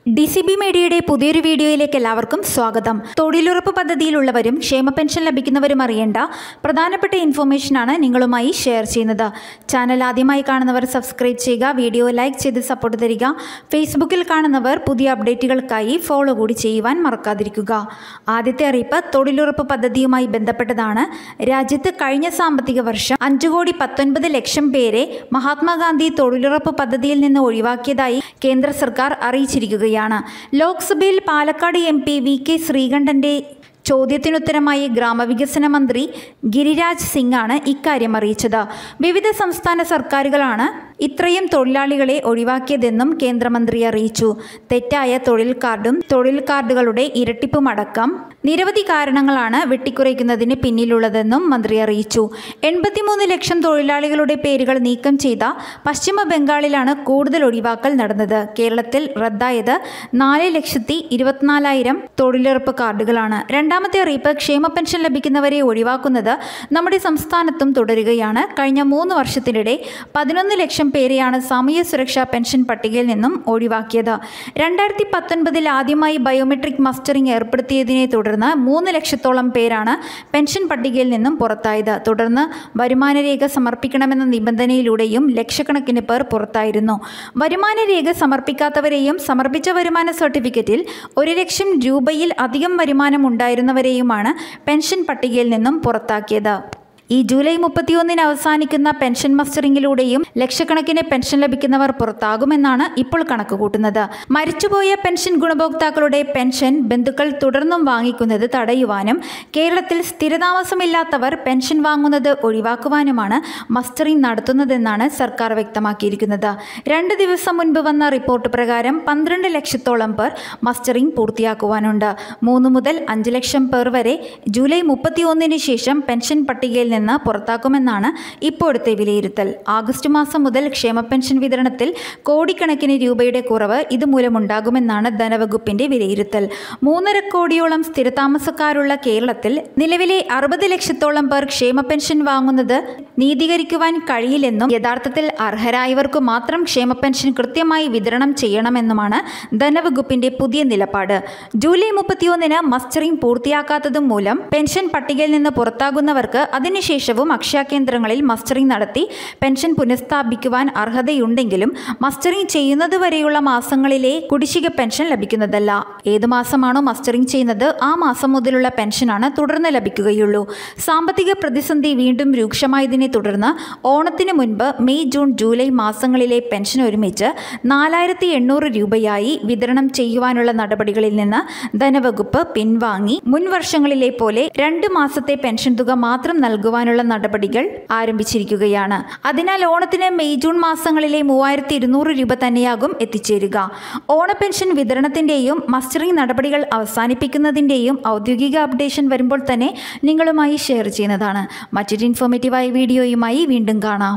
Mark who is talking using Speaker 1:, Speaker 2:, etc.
Speaker 1: D C B മീഡിയയുടെ പുതിയൊരു വീഡിയോയിലേക്ക് എല്ലാവർക്കും സ്വാഗതം തൊഴിലുറപ്പ് പദ്ധതിയിലുള്ളവരും ക്ഷേമ പെൻഷൻ ലഭിക്കുന്നവരും അറിയേണ്ട പ്രധാനപ്പെട്ട ഇൻഫോർമേഷനാണ് നിങ്ങളുമായി ഷെയർ ചെയ്യുന്നത് ചാനൽ ആദ്യമായി കാണുന്നവർ സബ്സ്ക്രൈബ് ചെയ്യുക വീഡിയോ ലൈക്ക് ചെയ്ത് സപ്പോർട്ട് തരിക ഫേസ്ബുക്കിൽ കാണുന്നവർ പുതിയ അപ്ഡേറ്റുകൾക്കായി ഫോളോ കൂടി ചെയ്യുവാൻ മറക്കാതിരിക്കുക ആദ്യത്തെ അറിയിപ്പ് തൊഴിലുറപ്പ് പദ്ധതിയുമായി ബന്ധപ്പെട്ടതാണ് രാജ്യത്ത് കഴിഞ്ഞ സാമ്പത്തിക വർഷം അഞ്ചു കോടി പത്തൊൻപത് ലക്ഷം പേരെ മഹാത്മാഗാന്ധി തൊഴിലുറപ്പ് പദ്ധതിയിൽ നിന്ന് ഒഴിവാക്കിയതായി കേന്ദ്ര സർക്കാർ അറിയിച്ചിരിക്കുകയാണ് ലോക്സഭയിൽ Palakkad M P V K ശ്രീകണ്ഠന്റെ ചോദ്യത്തിനുത്തരമായി ഗ്രാമവികസന മന്ത്രി ഗിരിരാജ് സിംഗ് ആണ് ഇക്കാര്യം അറിയിച്ചത് വിവിധ സംസ്ഥാന സർക്കാരുകളാണ് ഇത്രയും തൊഴിലാളികളെ ഒഴിവാക്കിയതെന്നും കേന്ദ്രമന്ത്രി അറിയിച്ചു തെറ്റായ തൊഴിൽ കാർഡും തൊഴിൽ കാർഡുകളുടെ ഇരട്ടിപ്പുമടക്കം നിരവധി കാരണങ്ങളാണ് വെട്ടിക്കുറയ്ക്കുന്നതിന് പിന്നിലുള്ളതെന്നും മന്ത്രി അറിയിച്ചു എൺപത്തിമൂന്ന് ലക്ഷം തൊഴിലാളികളുടെ പേരുകൾ നീക്കം ചെയ്ത പശ്ചിമ ബംഗാളിലാണ് കൂടുതൽ ഒഴിവാക്കൽ നടന്നത് കേരളത്തിൽ റദ്ദായത് നാല് ലക്ഷത്തി ഇരുപത്തിനാലായിരം തൊഴിലുറപ്പ് കാർഡുകളാണ് രണ്ടാമത്തെ അറിയിപ്പ് ക്ഷേമ പെൻഷൻ ലഭിക്കുന്നവരെ ഒഴിവാക്കുന്നത് നമ്മുടെ സംസ്ഥാനത്തും തുടരുകയാണ് കഴിഞ്ഞ മൂന്ന് വർഷത്തിനിടെ പതിനൊന്ന് ലക്ഷം പേരെയാണ് സാമൂഹ്യ സുരക്ഷാ പെൻഷൻ പട്ടികയിൽ നിന്നും ഒഴിവാക്കിയത് രണ്ടായിരത്തി പത്തൊൻപതിൽ ആദ്യമായി ബയോമെട്രിക് മസ്റ്ററിംഗ് ഏർപ്പെടുത്തിയതിനെ തുടർന്ന് മൂന്ന് ലക്ഷത്തോളം പേരാണ് പെൻഷൻ പട്ടികയിൽ നിന്നും പുറത്തായത് തുടർന്ന് വരുമാന രേഖ സമർപ്പിക്കണമെന്ന നിബന്ധനയിലൂടെയും ലക്ഷക്കണക്കിന് പേർ പുറത്തായിരുന്നു വരുമാന രേഖ സമർപ്പിക്കാത്തവരെയും സമർപ്പിച്ച വരുമാന സർട്ടിഫിക്കറ്റിൽ ഒരു ലക്ഷം രൂപയിൽ അധികം വരുമാനം ഉണ്ടായിരുന്നവരെയുമാണ് പെൻഷൻ പട്ടികയിൽ നിന്നും പുറത്താക്കിയത് ഈ ജൂലൈ മുപ്പത്തിയൊന്നിന് അവസാനിക്കുന്ന പെൻഷൻ മസ്റ്ററിംഗിലൂടെയും ലക്ഷക്കണക്കിന് പെൻഷൻ ലഭിക്കുന്നവർ പുറത്താകുമെന്നാണ് ഇപ്പോൾ കണക്ക് കൂട്ടുന്നത് മരിച്ചുപോയ പെൻഷൻ ഗുണഭോക്താക്കളുടെ പെൻഷൻ ബന്ധുക്കൾ തുടർന്നും വാങ്ങിക്കുന്നത് തടയുവാനും കേരളത്തിൽ സ്ഥിരതാമസമില്ലാത്തവർ പെൻഷൻ വാങ്ങുന്നത് ഒഴിവാക്കുവാനുമാണ് മസ്റ്ററിംഗ് നടത്തുന്നതെന്നാണ് സർക്കാർ വ്യക്തമാക്കിയിരിക്കുന്നത് രണ്ട് ദിവസം മുൻപ് വന്ന റിപ്പോർട്ട് പ്രകാരം പന്ത്രണ്ട് ലക്ഷത്തോളം പേർ മസ്റ്ററിംഗ് പൂർത്തിയാക്കുവാനുണ്ട് മൂന്ന് മുതൽ അഞ്ച് ലക്ഷം പേർ വരെ ജൂലൈ മുപ്പത്തിയൊന്നിന് ശേഷം പെൻഷൻ പട്ടികയിൽ നിന്ന് പുറത്താക്കുമെന്നാണ് ഇപ്പോഴത്തെ വിലയിരുത്തൽ ആഗസ്റ്റ് മാസം മുതൽ ക്ഷേമ പെൻഷൻ വിതരണത്തിൽ കോടിക്കണക്കിന് രൂപയുടെ കുറവ് ഇതുമൂലമുണ്ടാകുമെന്നാണ് ധനവകുപ്പിന്റെ വിലയിരുത്തൽ മൂന്നര കോടിയോളം സ്ഥിരതാമസക്കാരുള്ള കേരളത്തിൽ നിലവിലെ അറുപത് ലക്ഷത്തോളം പേർ ക്ഷേമ പെൻഷൻ വാങ്ങുന്നത് നീതീകരിക്കുവാൻ കഴിയില്ലെന്നും യഥാർത്ഥത്തിൽ അർഹരായവർക്ക് മാത്രം ക്ഷേമ പെൻഷൻ കൃത്യമായി വിതരണം ചെയ്യണമെന്നുമാണ് ധനവകുപ്പിന്റെ പുതിയ നിലപാട് ജൂലൈ മുപ്പത്തിയൊന്നിന് മസ്റ്ററിംഗ് പൂർത്തിയാക്കാത്തതും മൂലം പെൻഷൻ പട്ടികയിൽ നിന്ന് പുറത്താകുന്നവർക്ക് അതിനുശേഷവും അക്ഷയ കേന്ദ്രങ്ങളിൽ മസ്റ്ററിംഗ് നടത്തി പെൻഷൻ പുനഃസ്ഥാപിക്കുവാൻ അർഹതയുണ്ടെങ്കിലും മസ്റ്ററിംഗ് ചെയ്യുന്നതുവരെയുള്ള മാസങ്ങളിലെ കുടിശ്ശിക പെൻഷൻ ലഭിക്കുന്നതല്ല ഏതു മാസമാണോ മസ്റ്ററിംഗ് ചെയ്യുന്നത് ആ മാസം മുതലുള്ള പെൻഷനാണ് തുടർന്ന് ലഭിക്കുകയുള്ളൂ സാമ്പത്തിക പ്രതിസന്ധി വീണ്ടും രൂക്ഷമായതിനെ തുടർന്ന് ഓണത്തിന് മുൻപ് മെയ് ജൂൺ ജൂലൈ മാസങ്ങളിലെ പെൻഷൻ ഒരുമിച്ച് നാലായിരത്തി എണ്ണൂറ് രൂപയായി വിതരണം ചെയ്യുവാനുള്ള നടപടികളിൽ നിന്ന് ധനവകുപ്പ് പിൻവാങ്ങി മുൻ വർഷങ്ങളിലെ പോലെ രണ്ട് മാസത്തെ പെൻഷൻ തുക മാത്രം നൽകുവാനുള്ള നടപടികൾ ആരംഭിച്ചിരിക്കുകയാണ് അതിനാൽ ഓണത്തിന് മെയ് ജൂൺ മാസങ്ങളിലെ മൂവായിരത്തി ഇരുന്നൂറ് രൂപ തന്നെയാകും എത്തിച്ചേരുക ഓണ പെൻഷൻ വിതരണത്തിന്റെയും മസ്റ്ററിംഗ് നടപടികൾ അവസാനിപ്പിക്കുന്നതിന്റെയും ഔദ്യോഗിക അപ്ഡേഷൻ വരുമ്പോൾ തന്നെ നിങ്ങളുമായി ഷെയർ ചെയ്യുന്നതാണ് മറ്റൊരു ഇൻഫോർമേറ്റീവായ വീഡിയോയുമായി വീണ്ടും കാണാം